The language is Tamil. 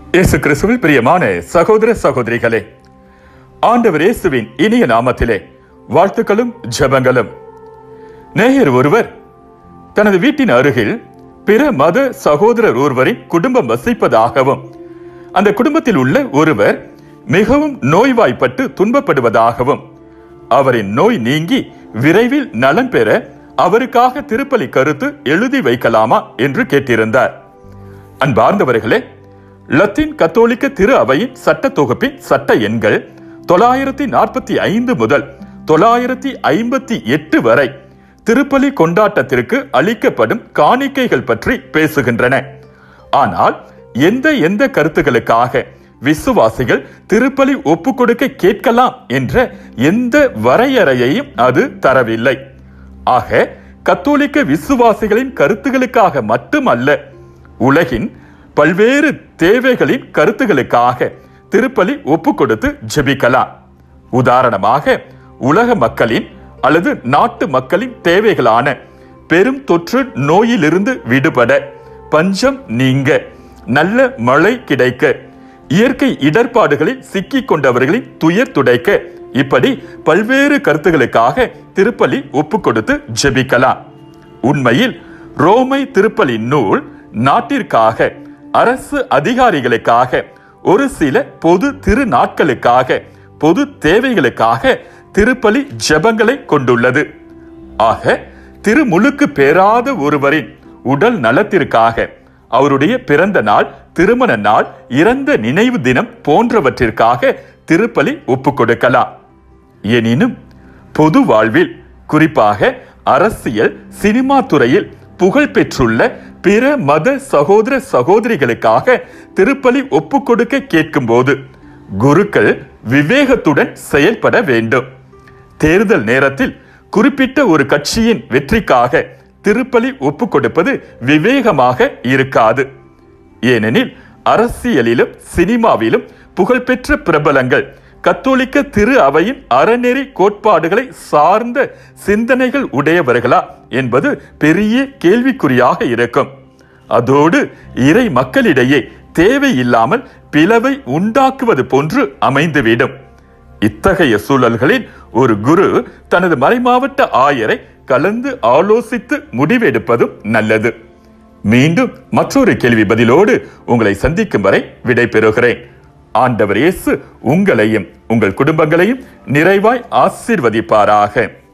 இயேசு கிறிஸ்துவில் பிரியமான சகோதர சகோதரிகளே ஆண்டவர் இயேசுவின் இனிய நாமத்திலே வாழ்த்துக்களும் ஜெபங்களும் நேயர் ஒருவர் தனது வீட்டின் அருகில் பிற மத சகோதரர் ஒருவரின் குடும்பம் வசிப்பதாகவும் அந்த குடும்பத்தில் உள்ள ஒருவர் மிகவும் நோய்வாய்ப்பட்டு துன்பப்படுவதாகவும் அவரின் நோய் நீங்கி விரைவில் நலம் பெற அவருக்காக திருப்பலி கருத்து எழுதி வைக்கலாமா என்று கேட்டிருந்தார் அன்பார்ந்தவர்களே லத்தீன் கத்தோலிக்க திரு அவையின் சட்ட தொகுப்பின் சட்ட எண்கள் தொள்ளாயிரத்தி நாற்பத்தி ஐந்து முதல் தொள்ளாயிரத்தி ஐம்பத்தி எட்டு வரை திருப்பலி கொண்டாட்டத்திற்கு அளிக்கப்படும் காணிக்கைகள் பற்றி பேசுகின்றன ஆனால் எந்த எந்த கருத்துகளுக்காக விசுவாசிகள் திருப்பலி ஒப்பு கொடுக்க கேட்கலாம் என்ற எந்த வரையறையையும் அது தரவில்லை ஆக கத்தோலிக்க விசுவாசிகளின் கருத்துகளுக்காக மட்டுமல்ல உலகின் பல்வேறு தேவைகளின் கருத்துகளுக்காக திருப்பலி ஒப்பு கொடுத்து ஜெபிக்கலாம் உதாரணமாக உலக மக்களின் அல்லது நாட்டு மக்களின் தேவைகளான பெரும் தொற்று நோயிலிருந்து விடுபட பஞ்சம் நீங்க நல்ல மழை கிடைக்க இயற்கை இடர்பாடுகளில் சிக்கிக் கொண்டவர்களின் துயர் துடைக்க இப்படி பல்வேறு கருத்துகளுக்காக திருப்பலி ஒப்பு கொடுத்து ஜெபிக்கலாம் உண்மையில் ரோமை திருப்பலி நூல் நாட்டிற்காக அரசு அதிகாரிகளுக்காக ஒரு சில பொது திருநாட்களுக்காக பொது தேவைகளுக்காக திருப்பலி ஜெபங்களை கொண்டுள்ளது ஆக திருமுழுக்கு பெறாத ஒருவரின் உடல் நலத்திற்காக அவருடைய பிறந்த நாள் திருமண நாள் இறந்த நினைவு தினம் போன்றவற்றிற்காக திருப்பலி ஒப்பு கொடுக்கலாம் எனினும் பொது வாழ்வில் குறிப்பாக அரசியல் சினிமா துறையில் புகழ் பெற்றுள்ள பிற மத சகோதர சகோதரிகளுக்காக திருப்பலி ஒப்பு கொடுக்க கேட்கும்போது குருக்கள் விவேகத்துடன் செயல்பட வேண்டும் தேர்தல் நேரத்தில் குறிப்பிட்ட ஒரு கட்சியின் வெற்றிக்காக திருப்பலி ஒப்பு கொடுப்பது விவேகமாக இருக்காது ஏனெனில் அரசியலிலும் சினிமாவிலும் புகழ்பெற்ற பிரபலங்கள் கத்தோலிக்க திரு அவையின் அறநெறி கோட்பாடுகளை சார்ந்த சிந்தனைகள் உடையவர்களா என்பது பெரிய கேள்விக்குறியாக இருக்கும் அதோடு இறை மக்களிடையே தேவையில்லாமல் பிளவை உண்டாக்குவது போன்று அமைந்துவிடும் இத்தகைய சூழல்களில் ஒரு குரு தனது மறைமாவட்ட ஆயரை கலந்து ஆலோசித்து முடிவெடுப்பதும் நல்லது மீண்டும் மற்றொரு கேள்வி பதிலோடு உங்களை சந்திக்கும் வரை விடை பெறுகிறேன் ஆண்டவர் இயேசு உங்களையும் உங்கள் குடும்பங்களையும் நிறைவாய் ஆசீர்வதிப்பாராக